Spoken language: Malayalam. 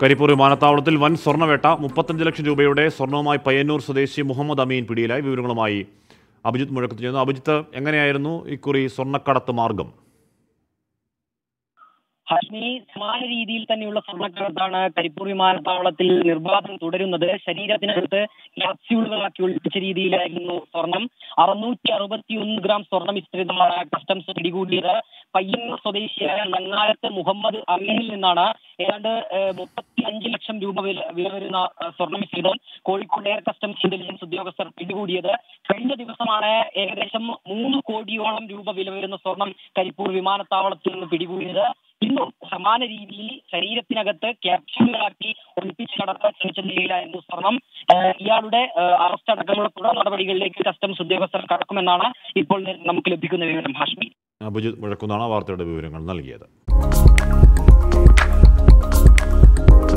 കരിപ്പൂർ വിമാനത്താവളത്തിൽ വൻ സ്വർണ്ണവേട്ട മുപ്പത്തഞ്ച് ലക്ഷം രൂപയുടെ സ്വർണവുമായി പയ്യന്നൂർ സ്വദേശി മുഹമ്മദ് അമീൻ പിടിയിലായി വിവരങ്ങളുമായി അഭിജിത്ത് മുഴക്കത്ത് ചെയ്യുന്നു അഭിജിത്ത് എങ്ങനെയായിരുന്നു ഇക്കുറി സ്വർണ്ണക്കടത്ത് മാർഗം ഹാഷ്മി സമാന രീതിയിൽ തന്നെയുള്ള സ്വർണ്ണക്കടത്താണ് കരിപ്പൂർ വിമാനത്താവളത്തിൽ നിർബാധം തുടരുന്നത് ശരീരത്തിനകത്ത് ക്യാപ്സ്യൂളുകളാക്കി ഒളിപ്പിച്ച രീതിയിലായിരുന്നു സ്വർണം അറുന്നൂറ്റി അറുപത്തി ഒന്ന് ഗ്രാം സ്വർണ്ണ മിശ്രിതമാണ് കസ്റ്റംസ് പിടികൂടിയത് പയ്യന്നൂർ സ്വദേശിയായ നങ്ങാലത്ത് മുഹമ്മദ് അമീനിൽ നിന്നാണ് ഏതാണ്ട് മുപ്പത്തി അഞ്ച് ലക്ഷം രൂപ വില വില വരുന്ന ഏഹ്, സ്വർണ്ണ മിശ്രിതം കോഴിക്കോട് എയർ കസ്റ്റംസ് ഇന്റലിജൻസ് ഉദ്യോഗസ്ഥർ പിടികൂടിയത് കഴിഞ്ഞ ദിവസമാണ് ഏകദേശം മൂന്ന് കോടിയോളം രൂപ വില വരുന്ന സ്വർണം കരിപ്പൂർ വിമാനത്താവളത്തിൽ നിന്ന് പിടികൂടിയത് ഇന്നും സമാന രീതിയിൽ ശരീരത്തിനകത്ത് ക്യാപ്സ്യൂളുകളാക്കി ഒളിപ്പിച്ച് കടത്താൻ ശ്രമിച്ച നിലയിലായിരുന്നു സ്വർണം ഏഹ് ഇയാളുടെ ഏഹ് അറസ്റ്റ് അടക്കമുള്ള തുടർ നടപടികളിലേക്ക് കസ്റ്റംസ് ഉദ്യോഗസ്ഥർ കടക്കുമെന്നാണ് ഇപ്പോൾ നമുക്ക് ലഭിക്കുന്ന വിവരം ഹാഷ്മി അഭിജിത്ത് മുഴക്കുന്നാണ് വാർത്തയുടെ വിവരങ്ങൾ നൽകിയത്